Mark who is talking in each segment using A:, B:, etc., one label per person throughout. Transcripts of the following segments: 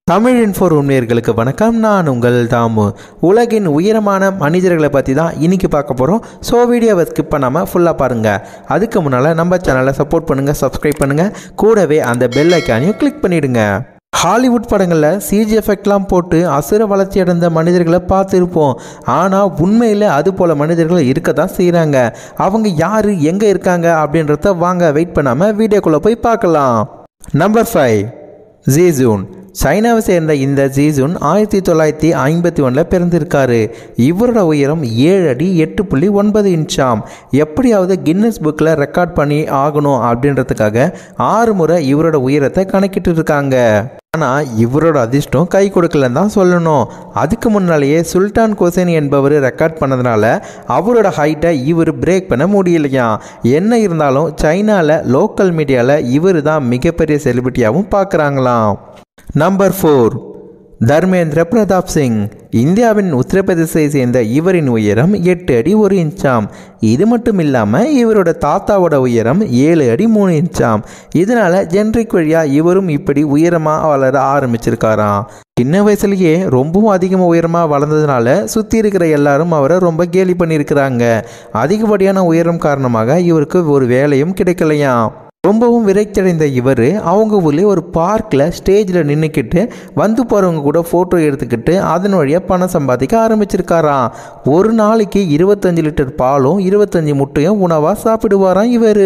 A: தமிழ் இன்ஃபோர் உண்மையர்களுக்கு வணக்கம் நான் உங்கள் தாமு உலகின் உயரமான மனிதர்களை பற்றி தான் இன்னைக்கு பார்க்க போகிறோம் ஸோ வீடியோவை ஸ்கிப் பண்ணாமல் ஃபுல்லாக பாருங்கள் அதுக்கு முன்னால் நம்ம சேனலை சப்போர்ட் பண்ணுங்கள் சப்ஸ்கிரைப் பண்ணுங்கள் கூடவே அந்த பெல் ஐக்கானையும் கிளிக் பண்ணிவிடுங்க ஹாலிவுட் படங்களில் சிஜி எஃபெக்ட்லாம் போட்டு அசுர வளர்ச்சி அடைந்த மனிதர்களை பார்த்துருப்போம் ஆனால் உண்மையில் அது போல் மனிதர்கள் இருக்க தான் செய்கிறாங்க அவங்க யார் எங்கே இருக்காங்க அப்படின்றத வாங்க வெயிட் பண்ணாமல் வீடியோக்குள்ளே போய் பார்க்கலாம் நம்பர் ஃபைவ் ஜீசூன் சைனாவை சேர்ந்த இந்த ஜீசூன் ஆயிரத்தி தொள்ளாயிரத்தி ஐம்பத்தி ஒன்றில் பிறந்திருக்காரு இவரோட உயரம் ஏழு அடி எட்டு புள்ளி ஒன்பது இன்ச்சாம் எப்படியாவது கின்னஸ் புக்கில் ரெக்கார்ட் பண்ணி ஆகணும் அப்படின்றதுக்காக ஆறு முறை இவரோட உயரத்தை கணக்கிட்டு இருக்காங்க ஆனால் இவரோட அதிர்ஷ்டம் கை கொடுக்கலன்னு தான் சொல்லணும் அதுக்கு முன்னாலேயே சுல்தான் கோசேன் என்பவர் ரெக்கார்ட் பண்ணதுனால அவரோட ஹைட்டை இவர் பிரேக் பண்ண முடியலையா என்ன இருந்தாலும் சைனாவில் லோக்கல் மீடியாவில் இவர் தான் மிகப்பெரிய செலிபிரிட்டியாகவும் பார்க்குறாங்களாம் நம்பர் ஃபோர் தர்மேந்திர பிரதாப் சிங் இந்தியாவின் உத்தரப்பிரதேசத்தை சேர்ந்த இவரின் உயரம் எட்டு அடி ஒரு இன்ச்சாம் இது மட்டும் இல்லாமல் இவரோட தாத்தாவோட உயரம் ஏழு அடி மூணு இன்ச்சாம் இதனால ஜென்ரிக் வழியாக இவரும் இப்படி உயரமாக வளர ஆரம்பிச்சிருக்காராம் சின்ன வயசுலயே ரொம்பவும் அதிகமாக உயரமாக வளர்ந்ததுனால சுற்றி இருக்கிற எல்லாரும் அவரை ரொம்ப கேலி பண்ணியிருக்கிறாங்க அதிகப்படியான உயரம் காரணமாக இவருக்கு ஒரு வேலையும் கிடைக்கலையாம் ரொம்பவும் விரைச்சடைந்த இவர் அவங்க ஊர்லேயே ஒரு பார்க்கில் ஸ்டேஜில் நின்றுக்கிட்டு வந்து போகிறவங்க கூட ஃபோட்டோ எடுத்துக்கிட்டு அதன் வழியாக பணம் சம்பாதிக்க ஆரம்பிச்சிருக்காராம் ஒரு நாளைக்கு இருபத்தஞ்சு லிட்டர் பாலும் இருபத்தஞ்சு முட்டையும் உணவாக சாப்பிடுவாராம் இவர்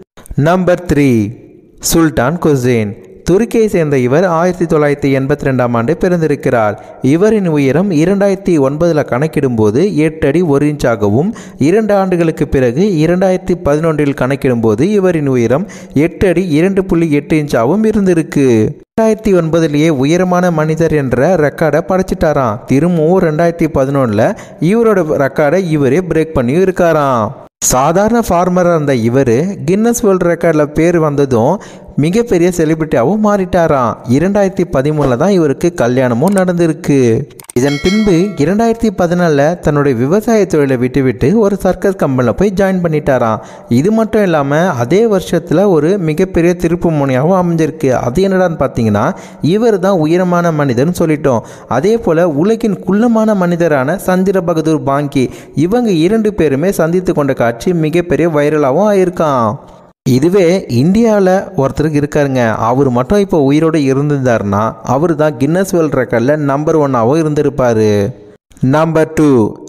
A: நம்பர் த்ரீ சுல்தான் குசேன் துருக்கியை சேர்ந்த இவர் ஆயிரத்தி தொள்ளாயிரத்தி எண்பத்தி ரெண்டாம் ஆண்டு பிறந்திருக்கிறார் இவரின் உயரம் இரண்டாயிரத்தி ஒன்பதில் கணக்கிடும்போது எட்டு அடி ஒரு இன்ச்சாகவும் இரண்டு ஆண்டுகளுக்கு பிறகு இரண்டாயிரத்தி பதினொன்றில் கணக்கிடும்போது இவரின் உயரம் எட்டு அடி இரண்டு புள்ளி எட்டு இன்ச்சாகவும் இருந்திருக்கு ரெண்டாயிரத்தி ஒன்பதுலேயே உயரமான மனிதர் என்ற ரெக்கார்டை படைச்சிட்டாராம் திரும்பவும் ரெண்டாயிரத்தி பதினொன்றில் இவரோட ரெக்கார்டை இவரே பிரேக் பண்ணி இருக்காராம் சாதாரண ஃபார்மராக இருந்த இவர் கின்னஸ் வேர்ல்டு ரெக்கார்டில் பேர் வந்ததும் மிகப்பெரிய செலிபிரிட்டியாகவும் மாறிட்டாராம் இரண்டாயிரத்தி பதிமூணில் தான் இவருக்கு கல்யாணமும் நடந்திருக்கு இதன் பின்பு இரண்டாயிரத்தி பதினாலில் தன்னுடைய விவசாய தொழிலை விட்டுவிட்டு ஒரு சர்க்கஸ் கம்பெனியில் போய் ஜாயின் பண்ணிட்டாராம் இது மட்டும் இல்லாமல் அதே வருஷத்தில் ஒரு மிகப்பெரிய திருப்பு முனையாகவும் அமைஞ்சிருக்கு அது என்னடான்னு பார்த்தீங்கன்னா இவர் தான் உயரமான மனிதர்னு சொல்லிட்டோம் அதே போல் உலகின் குள்ளமான மனிதரான சந்திர பகதூர் பாங்கி இவங்க இரண்டு பேருமே சந்தித்து கொண்ட காட்சி மிகப்பெரிய வைரலாகவும் ஆயிருக்கான் இதுவே இந்தியாவில் ஒருத்தருக்கு இருக்காருங்க அவர் மட்டும் இப்போ உயிரோடு இருந்திருந்தாருன்னா அவர் தான் கின்னஸ் வேர்ல்ட் ரெக்கார்டில் நம்பர் ஒன்னாகவும் இருந்திருப்பார் நம்பர் டூ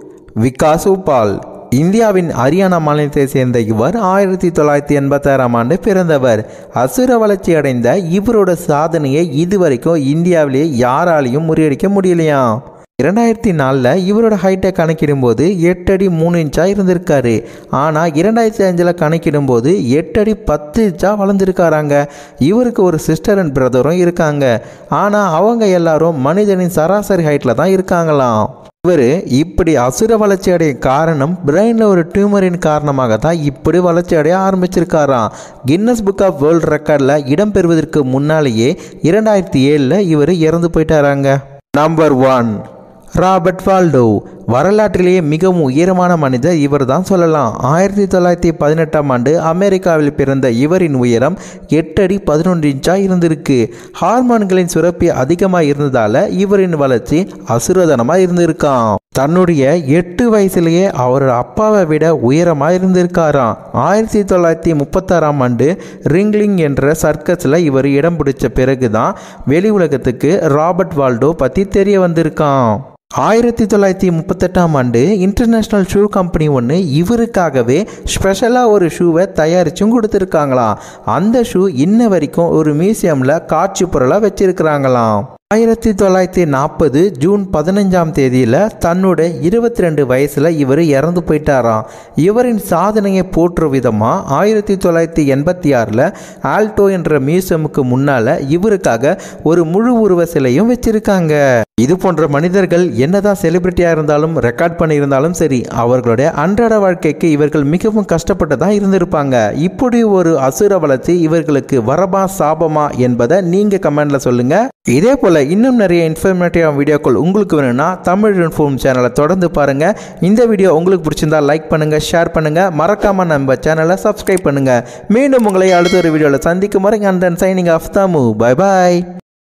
A: விகாஸ் உபால் இந்தியாவின் ஹரியானா மாநிலத்தை சேர்ந்த இவர் ஆயிரத்தி தொள்ளாயிரத்தி எண்பத்தாறாம் ஆண்டு பிறந்தவர் அசுர வளர்ச்சி அடைந்த இவரோட சாதனையை இதுவரைக்கும் இந்தியாவிலேயே யாராலையும் முறியடிக்க முடியலையாம் இரண்டாயிரத்தி நாலில் இவரோட ஹைட்டை கணக்கிடும்போது எட்டு அடி மூணு இன்ச்சாக இருந்திருக்காரு ஆனால் இரண்டாயிரத்தி அஞ்சில் கணக்கிடும்போது எட்டு அடி பத்து இன்ச்சாக வளர்ந்துருக்காராங்க இவருக்கு ஒரு சிஸ்டர் அண்ட் பிரதரும் இருக்காங்க ஆனால் அவங்க எல்லாரும் மனிதனின் சராசரி ஹைட்டில் தான் இருக்காங்களாம் இவர் இப்படி அசுர வளர்ச்சி அடைய காரணம் பிரெயினில் ஒரு டியூமரின் காரணமாக தான் இப்படி வளர்ச்சி அடைய ஆரம்பிச்சிருக்காராம் கின்னஸ் புக் ஆஃப் வேர்ல்டு ரெக்கார்டில் இடம் பெறுவதற்கு முன்னாலேயே இரண்டாயிரத்தி ஏழில் இவர் இறந்து போயிட்டாராங்க நம்பர் ஒன் ராபர்ட் வால்டோ வரலாற்றிலேயே மிகவும் உயரமான மனிதர் இவர் தான் சொல்லலாம் ஆயிரத்தி தொள்ளாயிரத்தி பதினெட்டாம் ஆண்டு அமெரிக்காவில் பிறந்த இவரின் உயரம் எட்டு அடி பதினொன்று இன்ச்சாக இருந்திருக்கு ஹார்மோன்களின் சுரப்பி அதிகமாக இருந்ததால் இவரின் வளர்ச்சி அசுரதனமாக இருந்திருக்கான் தன்னுடைய எட்டு வயசுலேயே அவரோட அப்பாவை விட உயரமாக இருந்திருக்காராம் ஆயிரத்தி தொள்ளாயிரத்தி முப்பத்தாறாம் ஆண்டு ரிங்லிங் என்ற சர்க்கஸில் இவர் இடம் பிடிச்ச பிறகு தான் வெளி உலகத்துக்கு ராபர்ட் வால்டோ பற்றி தெரிய வந்திருக்கான் ஆயிரத்தி தொள்ளாயிரத்தி முப்பத்தெட்டாம் ஆண்டு இன்டர்நேஷ்னல் ஷூ கம்பெனி ஒன்று இவருக்காகவே ஸ்பெஷலாக ஒரு ஷூவை தயாரிச்சும் கொடுத்துருக்காங்களாம் அந்த ஷூ இன்ன வரைக்கும் ஒரு மியூசியமில் காட்சி பொருளாக வச்சிருக்கிறாங்களாம் ஆயிரத்தி தொள்ளாயிரத்தி நாற்பது ஜூன் பதினஞ்சாம் தேதியில் தன்னோட இருபத்தி ரெண்டு வயசில் இவர் இறந்து போயிட்டாராம் இவரின் சாதனையை போற்றும் விதமாக ஆயிரத்தி தொள்ளாயிரத்தி எண்பத்தி ஆறில் ஆல்டோ என்ற மியூசியமுக்கு முன்னால் இவருக்காக ஒரு முழு உருவ சிலையும் வச்சிருக்காங்க இது போன்ற மனிதர்கள் என்னதான் செலிபிரிட்டியாக இருந்தாலும் ரெக்கார்ட் பண்ணியிருந்தாலும் சரி அவர்களுடைய அன்றாட வாழ்க்கைக்கு இவர்கள் மிகவும் கஷ்டப்பட்டு தான் இருந்திருப்பாங்க இப்படி ஒரு அசுர வளர்ச்சி இவர்களுக்கு வரமா சாபமா என்பதை நீங்கள் கமெண்டில் சொல்லுங்கள் இதே போல் இன்னும் நிறைய இன்ஃபர்மேட்டிவ் வீடியோக்கள் உங்களுக்கு வேணும்னா தமிழ் இன்ஃபோம் சேனலை தொடர்ந்து பாருங்கள் இந்த வீடியோ உங்களுக்கு பிடிச்சிருந்தா லைக் பண்ணுங்கள் ஷேர் பண்ணுங்கள் மறக்காமல் நம்ம சேனலை சப்ஸ்கிரைப் பண்ணுங்கள் மீண்டும் உங்களை அடுத்த ஒரு வீடியோவில் சந்திக்கும் வரை and then signing off Thamu bye bye